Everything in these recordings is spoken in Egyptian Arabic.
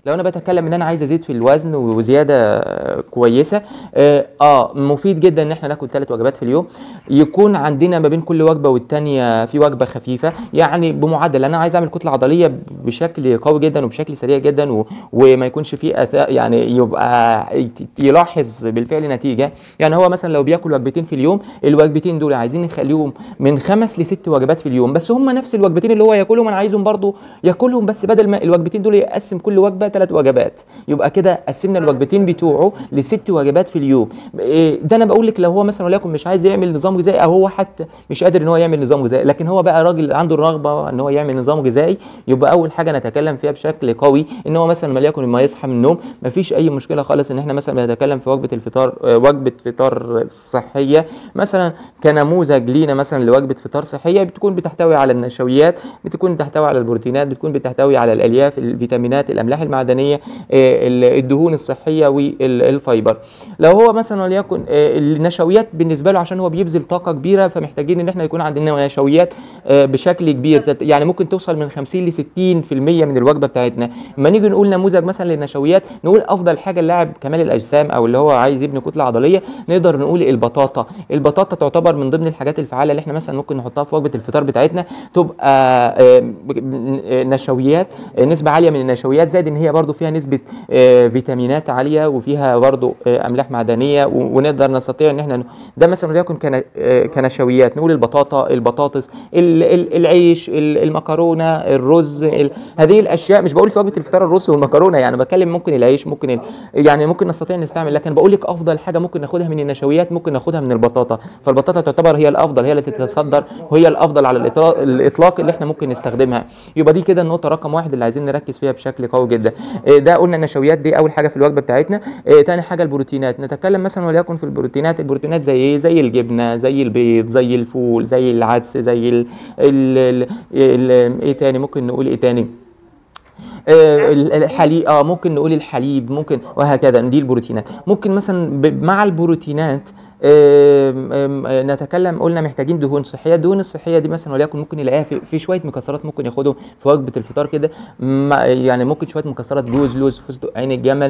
لو انا بتكلم ان انا عايز ازيد في الوزن وزياده كويسه اه, آه مفيد جدا ان احنا ناكل ثلاث وجبات في اليوم يكون عندنا ما بين كل وجبه والتانيه في وجبه خفيفه يعني بمعدل انا عايز اعمل كتله عضليه بشكل قوي جدا وبشكل سريع جدا و... وما يكونش فيه أثاء يعني يبقى يلاحظ بالفعل نتيجه يعني هو مثلا لو بياكل وجبتين في اليوم الوجبتين دول عايزين نخليهم من خمس لست وجبات في اليوم بس هم نفس الوجبتين اللي هو ياكلهم انا عايزهم برضو ياكلهم بس بدل ما الوجبتين دول يقسم كل وجبه ثلاث وجبات يبقى كده قسمنا الوجبتين بتوعه لست وجبات في اليوم إيه ده انا بقول لك لو هو مثلا وليكن مش عايز يعمل نظام غذائي او هو حتى مش قادر ان هو يعمل نظام غذائي لكن هو بقى راجل عنده الرغبه ان هو يعمل نظام غذائي يبقى اول حاجه نتكلم فيها بشكل قوي ان هو مثلا وليكن لما يصحى من النوم مفيش اي مشكله خالص ان احنا مثلا بنتكلم في وجبه الفطار وجبه فطار صحيه مثلا كنموذج لينا مثلا لوجبه فطار صحيه بتكون بتحتوي على النشويات بتكون بتحتوي على البروتينات بتكون بتحتوي على الالياف الفيتامينات الاملاح المعدنيه الدهون الصحيه والفايبر لو هو مثلا وليكن النشويات بالنسبه له عشان هو بيبذل طاقه كبيره فمحتاجين ان احنا يكون عندنا نشويات بشكل كبير يعني ممكن توصل من 50 ل 60% من الوجبه بتاعتنا اما نيجي نقول نموذج مثلا للنشويات نقول افضل حاجه اللاعب كمال الاجسام او اللي هو عايز يبني كتله عضليه نقدر نقول البطاطا البطاطا تعتبر من ضمن الحاجات الفعاله اللي احنا مثلا ممكن نحطها في وجبه الفطار بتاعتنا تبقى نشويات نسبه عاليه من النشويات زائد ان هي برضو فيها نسبه فيتامينات عاليه وفيها برضو املاح معدنيه ونقدر نستطيع ان احنا ده مثلا وليكن كنشويات نقول البطاطا البطاطس العيش المكرونه الرز هذه الاشياء مش بقول في وجبه الفطار الرز والمكرونه يعني بتكلم ممكن العيش ممكن يعني ممكن نستطيع نستعمل لكن بقول لك افضل حاجه ممكن ناخدها من النشويات ممكن ناخدها من البطاطا فالبطاطا تعتبر هي الافضل هي اللي تتصدر وهي الافضل على الاطلاق اللي احنا ممكن نستخدمها يبقى دي كده النقطه رقم واحد اللي عايزين نركز فيها بشكل قوي جدا ده قلنا النشويات دي اول حاجه في الوجبه بتاعتنا تاني حاجه البروتينات نتكلم مثلا وليكن في البروتينات البروتينات زي ايه زي الجبنه زي البيض زي الفول زي العدس زي ال ال ال ال ايه تاني ممكن نقول ايه تاني آه الحليب اه ممكن نقول الحليب ممكن وهكذا دي البروتينات ممكن مثلا مع البروتينات نتكلم قلنا محتاجين دهون صحيه الدهون الصحيه دي مثلا وليكن ممكن نلاقيها في, في شويه مكسرات ممكن ياخدهم في وجبه الفطار كده يعني ممكن شويه مكسرات جوز لوز فستق عين الجمل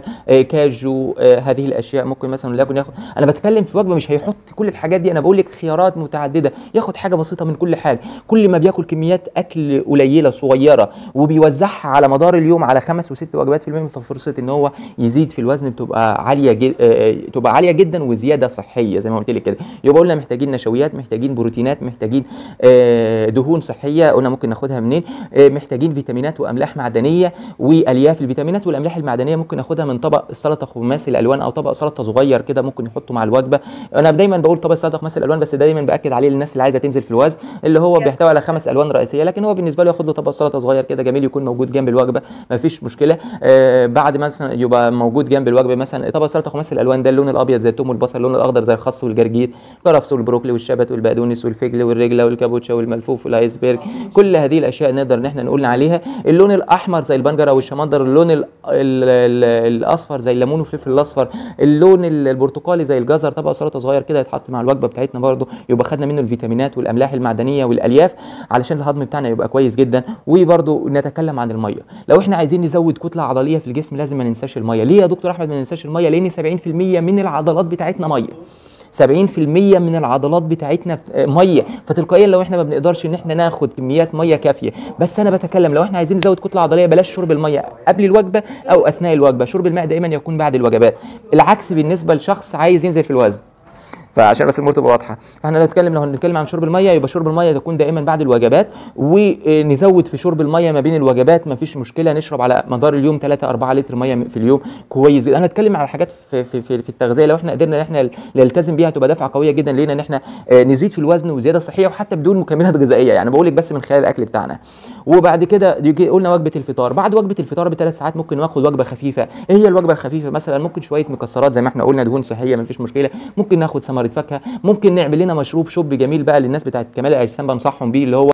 كاجو هذه الاشياء ممكن مثلا وليكن ياخد انا بتكلم في وجبه مش هيحط كل الحاجات دي انا بقول لك خيارات متعدده ياخد حاجه بسيطه من كل حاجه كل ما بياكل كميات اكل قليله صغيره وبيوزعها على مدار اليوم على خمس وست وجبات في اليوم ففرصه ان هو يزيد في الوزن بتبقى عاليه جدا تبقى عاليه جدا وزياده صحيه زي ما قلت لك كده يبقى قلنا محتاجين نشويات محتاجين بروتينات محتاجين آه دهون صحيه قلنا ممكن ناخدها منين آه محتاجين فيتامينات واملاح معدنيه والياف الفيتامينات والاملاح المعدنيه ممكن ناخدها من طبق السلطه خماسي الالوان او طبق سلطه صغير كده ممكن نحطه مع الوجبه انا دايما بقول طبق السلطه خماسي الالوان بس دايما باكد عليه للناس اللي عايزه تنزل في الوزن اللي هو بيحتوي على خمس الوان رئيسيه لكن هو بالنسبه له ياخد له طبق سلطه صغير كده جميل يكون موجود جنب الوجبه ما فيش مشكله آه بعد مثلا يبقى موجود جنب الوجبه مثلا طبق سلطه خماسي الالوان ده اللون الابيض زي الثوم والبصل اللون الاخضر زي الخس والجرجير كرفس والبروكلي والشبت والبقدونس والفجل والرجله والكابوتشا والملفوف والايسبرج كل هذه الاشياء نقدر ان احنا نقول عليها اللون الاحمر زي البنجر او الشمندر اللون ال ال ال الاصفر زي الليمون والفلفل الاصفر اللون البرتقالي زي الجزر طبق سلطه صغير كده يتحط مع الوجبه بتاعتنا برده يبقى خدنا منه الفيتامينات والاملاح المعدنيه والالياف علشان الهضم بتاعنا يبقى كويس جدا وبرده نتكلم عن الميه لو احنا عايزين نزود كتله عضليه في الجسم لازم ما ننساش الميه ليه يا دكتور احمد ما ننساش الميه لان 70% من العضلات بتاعتنا ميه 70% من العضلات بتاعتنا ميه فتلقائيا لو احنا ما بنقدرش ان احنا ناخد كميات ميه كافيه بس انا بتكلم لو احنا عايزين نزود كتله عضليه بلاش شرب الميه قبل الوجبه او اثناء الوجبه شرب الماء دايما يكون بعد الوجبات العكس بالنسبه لشخص عايز ينزل في الوزن فعشان بس الامور تبقى واضحه فاحنا لو نتكلم لو هنتكلم عن شرب الميه يبقى شرب الميه يكون دائما بعد الوجبات ونزود في شرب الميه ما بين الوجبات ما فيش مشكله نشرب على مدار اليوم 3 4 لتر ميه في اليوم كويس انا هتكلم على حاجات في, في, في, في التغذيه لو احنا قدرنا ان احنا نلتزم بيها تبقى دفعه قويه جدا لينا ان احنا نزيد في الوزن وزياده صحيه وحتى بدون مكملات غذائيه يعني بقول لك بس من خلال الاكل بتاعنا وبعد كده قلنا وجبه الفطار بعد وجبه الفطار بثلاث ساعات ممكن ناخد وجبه خفيفه ايه هي الوجبه الخفيفه مثلا ممكن شويه مكسرات زي ما احنا قلنا دهون صحيه ما فيش مشكله ممكن ناخد ثمره فاكهه ممكن نعمل لنا مشروب شوب جميل بقى للناس بتاعت كمال الاجسام بنصحهم بيه اللي هو